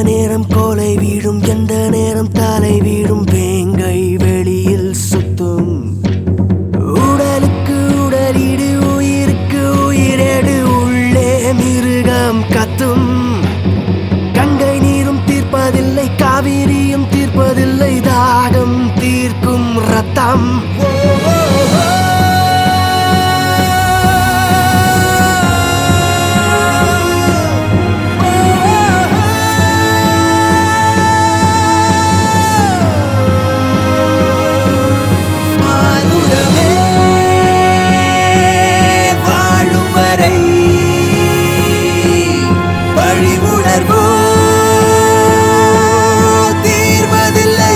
நேரம் கோலை வீழும் எந்த நேரம் தலை வீழும் வேங்கை வெளியில் சுத்தும் உடலுக்கு உடலீடு உயிருக்கு உயிரேடு உள்ளே மிருகம் கத்தும் கங்கை நீரும் தீர்ப்பதில்லை காவிரியும் தீர்ப்பதில்லை தாகம் தீர்க்கும் ரத்தம் மானுடமே வாழும் வரை பழி உணர்வோ தீர்வதில்லை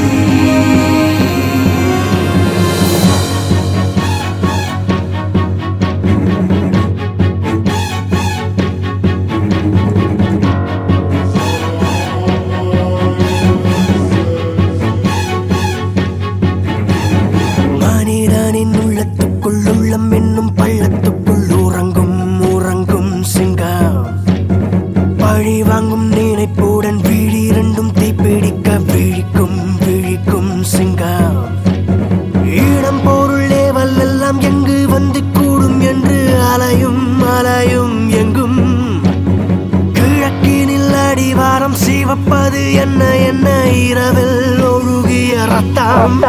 மனிதனின் உள்ளத்துக்குள் உள்ளம் என்னும் பள்ளத்துக்குள் உறங்கும் உறங்கும் சிங்கம் பழி வாங்கும் நினைப்புடன் விழி இரண்டும் தீப்பிடிக்க விழிக்கும் விழிக்கும் சிங்கம் இடம் பொருள் ஏவல் எல்லாம் எங்கு வந்து கூடும் என்று அலையும் அலையும் எங்கும் கிழக்கினில் அடிவாரம் சிவப்பது என்ன என்ன இரவில் ஒழுகிய ரத்தம்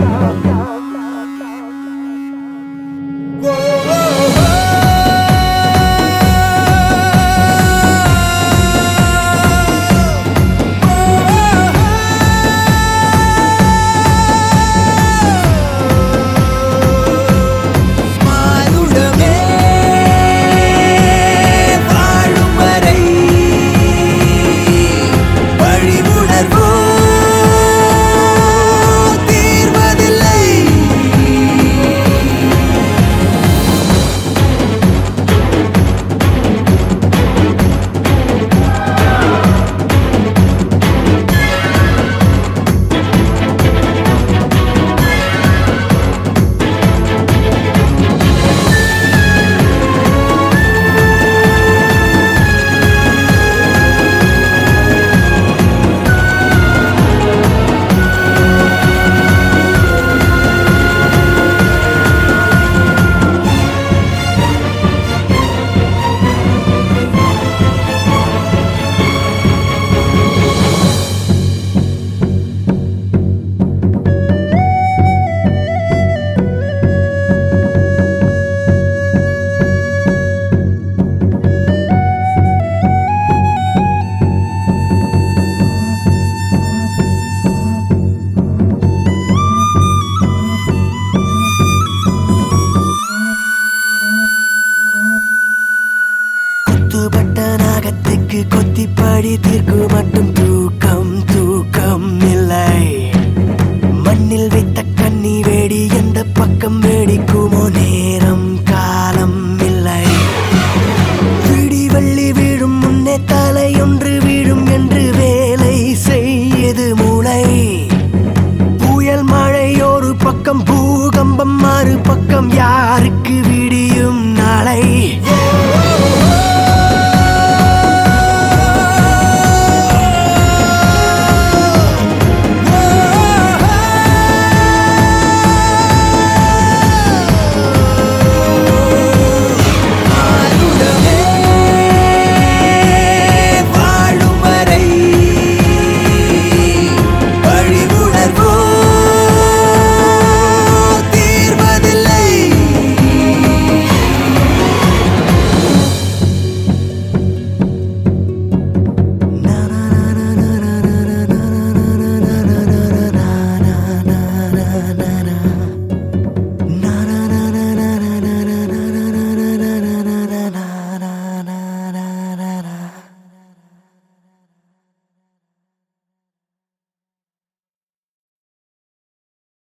மானுடமே வாழும் வரை வழி உணர்வோ தீர்வதில்லை குத்துப்பட்ட நாகத்துக்கு கொத்திப்படி தீர்க்கு மட்டும்